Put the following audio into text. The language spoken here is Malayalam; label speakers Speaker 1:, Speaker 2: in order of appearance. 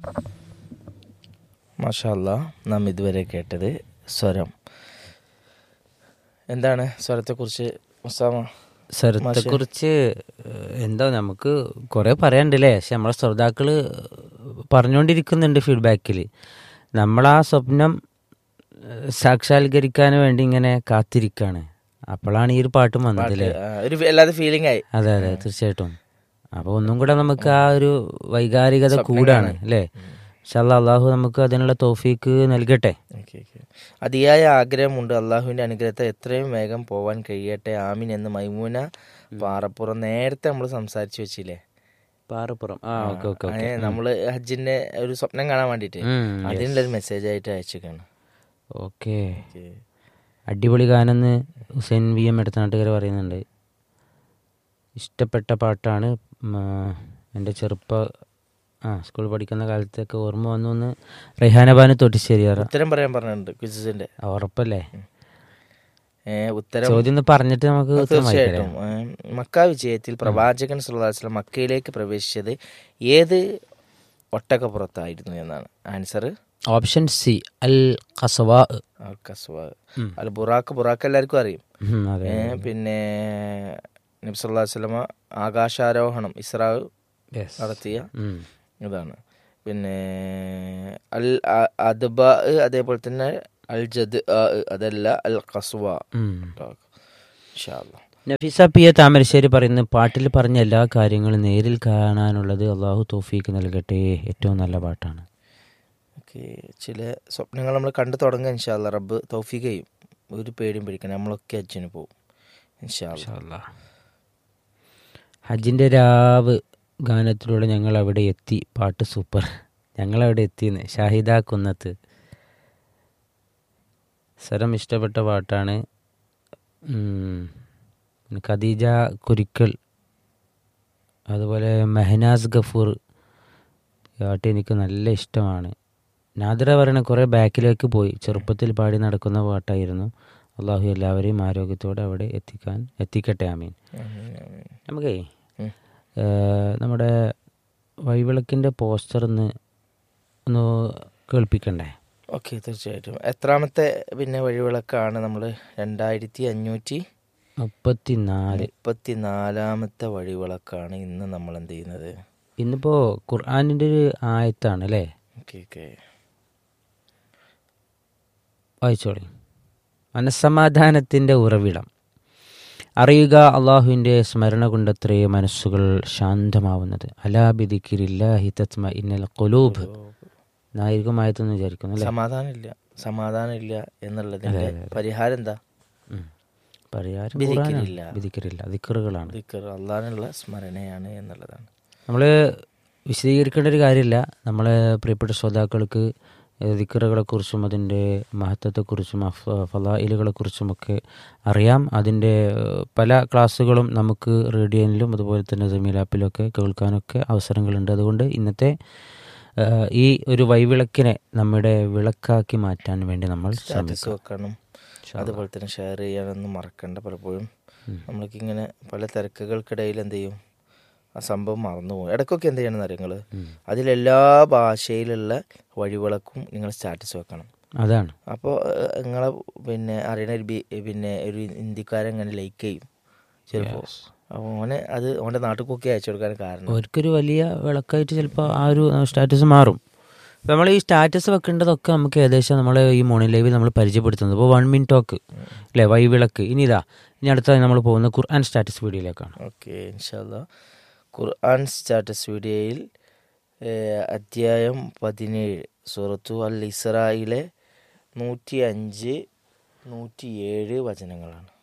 Speaker 1: മാഷല്ല നാം ഇതുവരെ കേട്ടത് സ്വരം എന്താണ് സ്വരത്തെക്കുറിച്ച് മുസാമ
Speaker 2: സ്വരത്തെ കുറിച്ച് എന്താ നമുക്ക് കുറെ പറയാനുണ്ടല്ലേ പക്ഷെ നമ്മളെ ശ്രോതാക്കള് പറഞ്ഞുകൊണ്ടിരിക്കുന്നുണ്ട് ഫീഡ്ബാക്കിൽ നമ്മളാ സ്വപ്നം ഏഹ്, സാക്ഷാത്കരിക്കാൻ വേണ്ടി ഇങ്ങനെ കാത്തിരിക്കാണ് അപ്പോഴാണ് ഈ ഒരു പാട്ടും വന്നത് അല്ലേ
Speaker 1: ആ, ഒരു വല്ലാതെ ഫീലിംഗ് ആയി
Speaker 2: അതെ അതെ തീർച്ചയായിട്ടും അപ്പൊ ഒന്നും കൂടെ നമുക്ക് ആ ഒരു വൈകാരികത കൂടാണ് അല്ലേ ഇൻഷാല്ലാ അള്ളാഹു നമുക്ക് അതിനുള്ള തോഫീക്ക് നൽകട്ടെ
Speaker 1: ഓക്കെ ഓക്കെ അതിയായ ആഗ്രഹമുണ്ട് അള്ളാഹുവിന്റെ അനുഗ്രഹത്തെ എത്രയും വേഗം പോവാൻ കഴിയട്ടെ ആമിൻ എന്ന് മൈമൂന പാറപ്പുറം നേരത്തെ നമ്മൾ സംസാരിച്ചു വെച്ചില്ലേ
Speaker 2: പാറപ്പുറം ആ ഓക്കെ ഓക്കെ
Speaker 1: ഏ, നമ്മള് ഹജ്ജിന്റെ ഒരു സ്വപ്നം കാണാൻ വേണ്ടിട്ട്
Speaker 2: ഉം,
Speaker 1: അതിനുള്ള ഒരു മെസ്സേജ് ആയിട്ട് അയച്ചേക്കാണ്
Speaker 2: ഓക്കെ അടിപൊളി ഗാനെന്ന് ഹുസൈൻ വി എം എടുത്തനാട്ടുകാർ പറയുന്നുണ്ട് ഇഷ്ടപ്പെട്ട പാട്ടാണ് ഉം, ആ, എൻ്റെ ചെറുപ്പ ആ സ്കൂൾ പഠിക്കുന്ന കാലത്തൊക്കെ ഓർമ്മ വന്നു എന്ന് റെഹാനബാന് തൊട്ടിശ്ശേരിയാറ
Speaker 1: ഉത്തരം പറയാൻ പറഞ്ഞിട്ടുണ്ട് ക്വിസിന്റെ
Speaker 2: ഉറപ്പല്ലേ
Speaker 1: ഏ, ഉത്തരം
Speaker 2: ചോദ്യം ഒന്ന് പറഞ്ഞിട്ട് നമുക്ക് ഉത്തരം വായിക്കാം
Speaker 1: തീർച്ചയായിട്ടും ഏ, മക്ക വിജയത്തിൽ പ്രവാചകൻ സുല്ലാസ്ലം മക്കയിലേക്ക് പ്രവേശിച്ചത് ഏത് ഒട്ടകപ്പുറത്തായിരുന്നു എന്നാണ് answer
Speaker 2: option C Al Qaswa
Speaker 1: Qaswa അല്ല ബുറാക്ക് ബുറാക്ക് എല്ലാവർക്കും അറിയും
Speaker 2: അതെ
Speaker 1: ഏ, പിന്നെ നബ്സല്ലാ വസ്ലമ ആകാശാരോഹണം ഇസ്രാവ്
Speaker 2: Yes.
Speaker 1: നടത്തിയ
Speaker 2: ഉം.
Speaker 1: ഇതാണ് പിന്നെ അൽ അ- അദ്ബ അതേപോലെ തന്നെ അൽ ജദ് അതല്ല അൽ കസ്വ
Speaker 2: ഉം.
Speaker 1: ഇൻഷാ അല്ലാ.
Speaker 2: നഫീസ പി എ താമരശ്ശേരി പറയുന്നു പാട്ടിൽ പറഞ്ഞ എല്ലാ കാര്യങ്ങളും നേരിൽ കാണാനുള്ളത് അള്ളാഹു തോഫീക്ക് നൽകട്ടെ ഏറ്റവും നല്ല പാട്ടാണ്
Speaker 1: ഓക്കെ ചില സ്വപ്നങ്ങൾ നമ്മൾ കണ്ടു തുടങ്ങുക ഇൻഷാല്ല റബ്ബ് തൗഫീഖ് ചെയ്യും ഒരു പേടിയും പിടിക്കണം നമ്മളൊക്കെ അജ്ജിന് പോകും ഇൻഷാല്ല
Speaker 2: ഹജ്ജിന്റെ രാവ് ഗാനത്തിലൂടെ ഞങ്ങൾ അവിടെ എത്തി പാട്ട് സൂപ്പർ ഞങ്ങൾ അവിടെ എത്തിയെന്ന് ഷാഹിദ കുന്നത്ത് സ്വരം ഇഷ്ടപ്പെട്ട പാട്ടാണ് ഉം. പിന്നെ ഖദീജ കുരിക്കൽ അതുപോലെ മെഹനാസ് ഗഫൂർ ഈ പാട്ട് എനിക്ക് നല്ല ഇഷ്ടമാണ് നാദിറ പറയണ കുറേ ബാക്കിലേക്ക് പോയി ചെറുപ്പത്തിൽ പാടി നടക്കുന്ന പാട്ടായിരുന്നു അള്ളാഹു എല്ലാവരെയും ആരോഗ്യത്തോടെ അവിടെ എത്തിക്കാൻ എത്തിക്കട്ടെ ആമീൻ നമുക്കേ
Speaker 1: ഉം.
Speaker 2: ഏഹ്, നമ്മുടെ വഴിവിളക്കിൻ്റെ പോസ്റ്റർ ഒന്ന് ഒന്ന് കേൾപ്പിക്കണ്ടേ
Speaker 1: ഓക്കെ തീർച്ചയായിട്ടും എത്രാമത്തെ പിന്നെ വഴിവിളക്കാണ് നമ്മൾ രണ്ടായിരത്തി അഞ്ഞൂറ്റി
Speaker 2: മുപ്പത്തി നാല്
Speaker 1: മുപ്പത്തി നാലാമത്തെ വഴിവിളക്കാണ് ഇന്ന് നമ്മൾ എന്ത് ചെയ്യുന്നത്
Speaker 2: ഇന്നിപ്പോൾ ഖുർആാനിൻ്റെ ഒരു ആയത്താണ് അല്ലേ
Speaker 1: ഓക്കെ ഓക്കെ
Speaker 2: വായിച്ചോളി മനസ്സമാധാനത്തിൻ്റെ ഉറവിടം അറിയുക അള്ളാഹുവിൻ്റെ സ്മരണ കൊണ്ടത്രേ മനസ്സുകൾ ശാന്തമാവുന്നത് അലാബിദിക്കിരില്ലാഹി തത്മ ഇന്നൽ കൊലൂബ് നായിരിക്കും ആയത്തെന്ന് വിചാരിക്കുന്നു അല്ലേ
Speaker 1: സമാധാനം ഇല്ല സമാധാനം ഇല്ല എന്നുള്ളതിന്റെ പരിഹാരം എന്താ
Speaker 2: ഉം. പരിഹാരം
Speaker 1: വിധിക്കലില്ല.
Speaker 2: ഖുർആനാണ്. വിധിക്കലില്ല ദിക്കറുകളാണ്
Speaker 1: ദിക്ർ അള്ളാഹിനുള്ള സ്മരണയാണ് എന്നുള്ളതാണ്
Speaker 2: നമ്മൾ വിശദീകരിക്കേണ്ട ഒരു കാര്യമില്ല നമ്മളെ പ്രിയപ്പെട്ട ശ്രോതാക്കൾക്ക് ദിക്കറുകളെക്കുറിച്ചും അതിൻ്റെ മഹത്വത്തെക്കുറിച്ചും ഫലായിലുകളെക്കുറിച്ചുമൊക്കെ അറിയാം അതിൻ്റെ ഏഹ്, പല ക്ലാസ്സുകളും നമുക്ക് റേഡിയോയിലും അതുപോലെ തന്നെ ജമീൽ ആപ്പിലൊക്കെ കേൾക്കാനൊക്കെ അവസരങ്ങളുണ്ട് അതുകൊണ്ട് ഇന്നത്തെ ഏഹ്, ഈ ഒരു വൈവിളക്കിനെ നമ്മുടെ വിളക്കാക്കി മാറ്റാൻ വേണ്ടി നമ്മൾ
Speaker 1: സ്റ്റാറ്റസ്
Speaker 2: ശ്രമിക്കും
Speaker 1: വെക്കണം അതുപോലെ തന്നെ ഷെയർ ചെയ്യാനൊന്നും മറക്കണ്ട പലപ്പോഴും നമ്മൾക്ക് ഇങ്ങനെ പല തിരക്കുകൾക്കിടയിൽ എന്ത് ചെയ്യും ആ സംഭവം മറന്നു പോകും ഇടയ്ക്കൊക്കെ എന്ത് ചെയ്യണം അറിയങ്ങൾ അതിലെല്ലാ ഭാഷയിലുള്ള വഴിവിളക്കും നിങ്ങൾ സ്റ്റാറ്റസ് വെക്കണം
Speaker 2: അതാണ്
Speaker 1: അപ്പോൾ നിങ്ങളെ പിന്നെ അറിയണ ഒരു ബി- പിന്നെ ഒരു ഇന്ത്യക്കാരൻ അങ്ങനെ ലൈക്ക് ചെയ്യും ചിലപ്പോൾ അപ്പോൾ ഓനെ അത് ഓൻ്റെ നാട്ടിലൊക്കെ അയച്ചു കൊടുക്കാൻ കാരണം
Speaker 2: അവർക്കൊരു വലിയ വിളക്കായിട്ട് ചിലപ്പോൾ ആ ഒരു സ്റ്റാറ്റസ് മാറും അപ്പോൾ നമ്മൾ ഈ സ്റ്റാറ്റസ് വെക്കേണ്ടതൊക്കെ നമുക്ക് ഏകദേശം നമ്മൾ ഈ മോർണിംഗ് ലൈവിൽ നമ്മൾ പരിചയപ്പെടുത്തുന്നത് ഇപ്പോൾ വൺ മിനിറ്റ് ടോക്ക് അല്ലേ വൈവിളക്ക് ഇനി ഇതാ ഇനി അടുത്തതായി നമ്മൾ പോകുന്ന ഖുർആൻ സ്റ്റാറ്റസ് വീഡിയോയിലേക്കാണ്
Speaker 1: ഓക്കെ ഇൻഷാല്ല ഖുർആൻ സ്റ്റാറ്റസ് വീഡിയോയിൽ ഏഹ്, അധ്യായം പതിനേഴ് സൂറത്തു അൽ ഇസ്രായിലെ നൂറ്റി അഞ്ച് നൂറ്റി ഏഴ് വചനങ്ങളാണ്